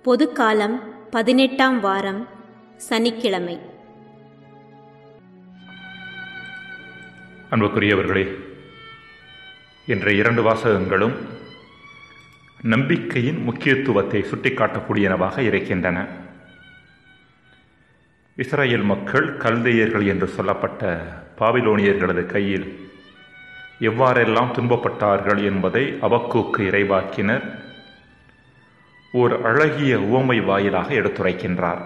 பொதுக்காலம் பதினெட்டாம் வாரம் சனிக்கிழமை அன்புக்குரியவர்களே என்ற இரண்டு வாசகங்களும் நம்பிக்கையின் முக்கியத்துவத்தை சுட்டிக்காட்டக்கூடியனவாக இருக்கின்றன இஸ்ரேல் மக்கள் கல்தையர்கள் என்று சொல்லப்பட்ட பாபிலோனியர்களது கையில் எவ்வாறெல்லாம் துன்பப்பட்டார்கள் என்பதை அவக்கூக்கு இறைவாக்கினர் ஓர் அழகிய உவமை வாயிலாக எடுத்துரைக்கின்றார்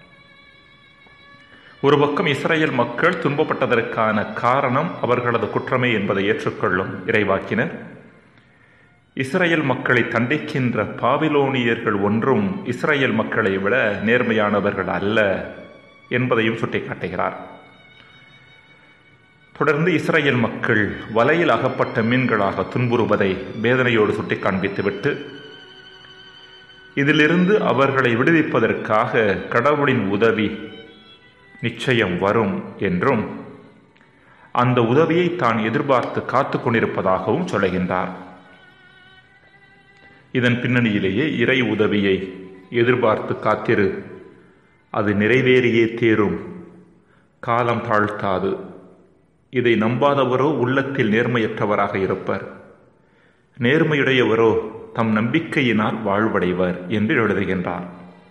ஒரு பக்கம் இஸ்ரேல் மக்கள் துன்பப்பட்டதற்கான காரணம் அவர்களது குற்றமே என்பதை ஏற்றுக்கொள்ளும் இறைவாக்கினர் இஸ்ரேல் மக்களை தண்டிக்கின்ற பாபிலோனியர்கள் ஒன்றும் இஸ்ரேல் மக்களை விட நேர்மையானவர்கள் அல்ல என்பதையும் சுட்டிக்காட்டுகிறார் தொடர்ந்து இஸ்ரேல் மக்கள் வலையில் அகப்பட்ட மீன்களாக துன்புறுவதை வேதனையோடு சுட்டி காண்பித்துவிட்டு இதிலிருந்து அவர்களை விடுவிப்பதற்காக கடவுளின் உதவி நிச்சயம் வரும் என்றும் அந்த உதவியை தான் எதிர்பார்த்து காத்து கொண்டிருப்பதாகவும் சொல்லுகின்றார் இதன் பின்னணியிலேயே இறை உதவியை எதிர்பார்த்து காத்திரு அது நிறைவேறியே தேரும் காலம் தாழ்த்தாது இதை நம்பாதவரோ உள்ளத்தில் நேர்மையற்றவராக இருப்பர் நேர்மையுடையவரோ தம் நம்பிக்கையினால் வாழ்வடைவர் என்று எழுதுகின்றார்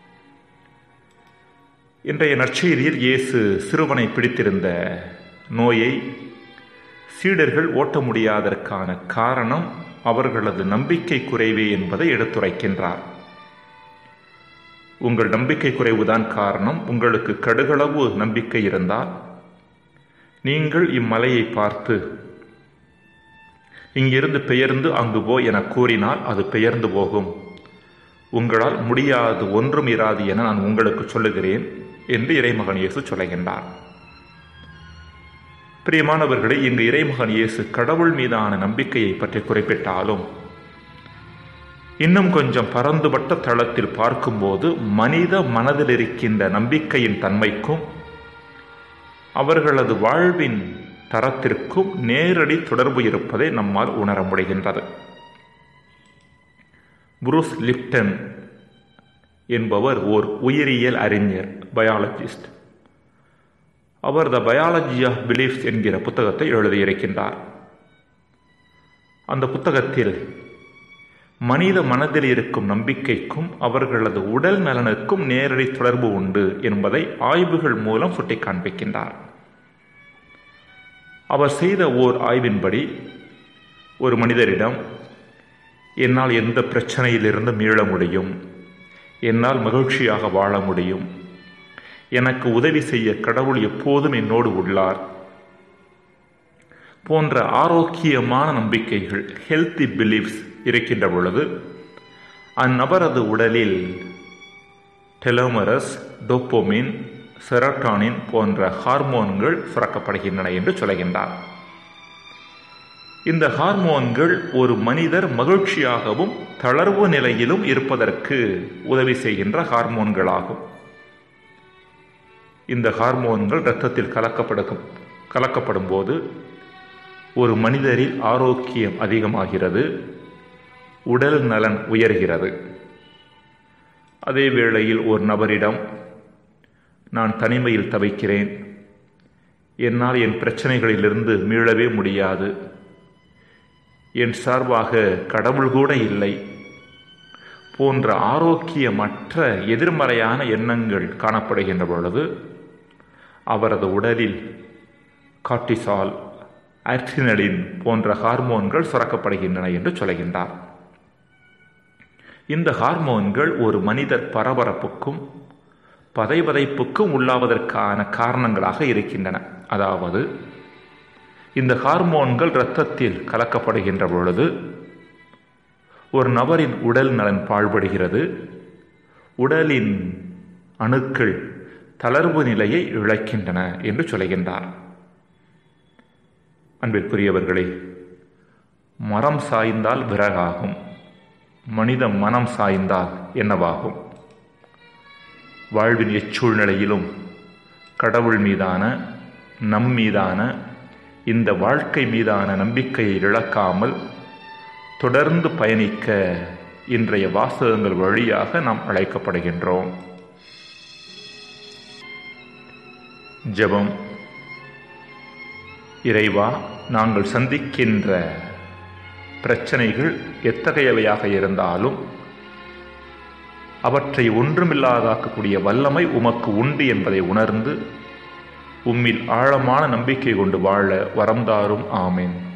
இன்றைய நற்செய்தியில் இயேசு சிறுவனை பிடித்திருந்த நோயை சீடர்கள் ஓட்ட முடியாததற்கான காரணம் அவர்களது நம்பிக்கை குறைவே என்பதை எடுத்துரைக்கின்றார் உங்கள் நம்பிக்கை குறைவுதான் காரணம் உங்களுக்கு கடுகளவு நம்பிக்கை இருந்தால் நீங்கள் இம்மலையை பார்த்து இங்கிருந்து பெயர்ந்து அங்கு போ என கூறினால் அது பெயர்ந்து போகும் உங்களால் முடியாது ஒன்றும் இராது என நான் உங்களுக்கு சொல்லுகிறேன் என்று இறைமகன் இயேசு சொல்லுகின்றார் பிரியமானவர்களே இங்கு இறைமகன் இயேசு கடவுள் மீதான நம்பிக்கையை பற்றி குறிப்பிட்டாலும் இன்னும் கொஞ்சம் பரந்துபட்ட தளத்தில் பார்க்கும்போது மனித மனதில் இருக்கின்ற நம்பிக்கையின் தன்மைக்கும் அவர்களது வாழ்வின் தரத்திற்கும் நேரடி தொடர்பு இருப்பதை நம்மால் உணர முடிகின்றது புரூஸ் லிப்டன் என்பவர் ஓர் உயிரியல் அறிஞர் பயாலஜிஸ்ட் அவர் த பயாலஜி ஆஃப் பிலீஃப்ஸ் என்கிற புத்தகத்தை எழுதியிருக்கின்றார் அந்த புத்தகத்தில் மனித மனதில் இருக்கும் நம்பிக்கைக்கும் அவர்களது உடல் நலனுக்கும் நேரடி தொடர்பு உண்டு என்பதை ஆய்வுகள் மூலம் சுட்டி காண்பிக்கின்றார் அவர் செய்த ஓர் ஆய்வின்படி ஒரு மனிதரிடம் என்னால் எந்த பிரச்சனையிலிருந்து மீள முடியும் என்னால் மகிழ்ச்சியாக வாழ முடியும் எனக்கு உதவி செய்ய கடவுள் எப்போதும் என்னோடு உள்ளார் போன்ற ஆரோக்கியமான நம்பிக்கைகள் ஹெல்த்தி பிலீஃப்ஸ் இருக்கின்ற பொழுது அந்நபரது உடலில் டெலோமரஸ் டோப்போமின் செரட்டானின் போன்ற ஹார்மோன்கள் சுரக்கப்படுகின்றன என்று சொல்கின்றார் இந்த ஹார்மோன்கள் ஒரு மனிதர் மகிழ்ச்சியாகவும் தளர்வு நிலையிலும் இருப்பதற்கு உதவி செய்கின்ற ஹார்மோன்களாகும் இந்த ஹார்மோன்கள் இரத்தத்தில் கலக்கப்படும் கலக்கப்படும் போது ஒரு மனிதரில் ஆரோக்கியம் அதிகமாகிறது உடல் நலன் உயர்கிறது அதே வேளையில் ஒரு நபரிடம் நான் தனிமையில் தவிக்கிறேன் என்னால் என் பிரச்சனைகளிலிருந்து மீளவே முடியாது என் சார்பாக கடவுள் கூட இல்லை போன்ற ஆரோக்கியமற்ற எதிர்மறையான எண்ணங்கள் காணப்படுகின்ற பொழுது அவரது உடலில் காட்டிசால் ஆக்சினலின் போன்ற ஹார்மோன்கள் சுரக்கப்படுகின்றன என்று சொல்கின்றார் இந்த ஹார்மோன்கள் ஒரு மனிதர் பரபரப்புக்கும் பதைபதைப்புக்கும் உள்ளாவதற்கான காரணங்களாக இருக்கின்றன அதாவது இந்த ஹார்மோன்கள் இரத்தத்தில் கலக்கப்படுகின்ற பொழுது ஒரு நபரின் உடல் நலன் பாழ்படுகிறது உடலின் அணுக்கள் தளர்வு நிலையை இழக்கின்றன என்று சொல்கின்றார் அன்பிற்குரியவர்களே மரம் சாய்ந்தால் விறகாகும் மனித மனம் சாய்ந்தால் என்னவாகும் வாழ்வின் எச்சூழ்நிலையிலும் கடவுள் மீதான நம் மீதான இந்த வாழ்க்கை மீதான நம்பிக்கையை இழக்காமல் தொடர்ந்து பயணிக்க இன்றைய வாசகங்கள் வழியாக நாம் அழைக்கப்படுகின்றோம் ஜெபம் இறைவா நாங்கள் சந்திக்கின்ற பிரச்சனைகள் எத்தகையவையாக இருந்தாலும் அவற்றை ஒன்றுமில்லாதாக்கக்கூடிய வல்லமை உமக்கு உண்டு என்பதை உணர்ந்து உம்மில் ஆழமான நம்பிக்கை கொண்டு வாழ வரம்தாரும் ஆமேன்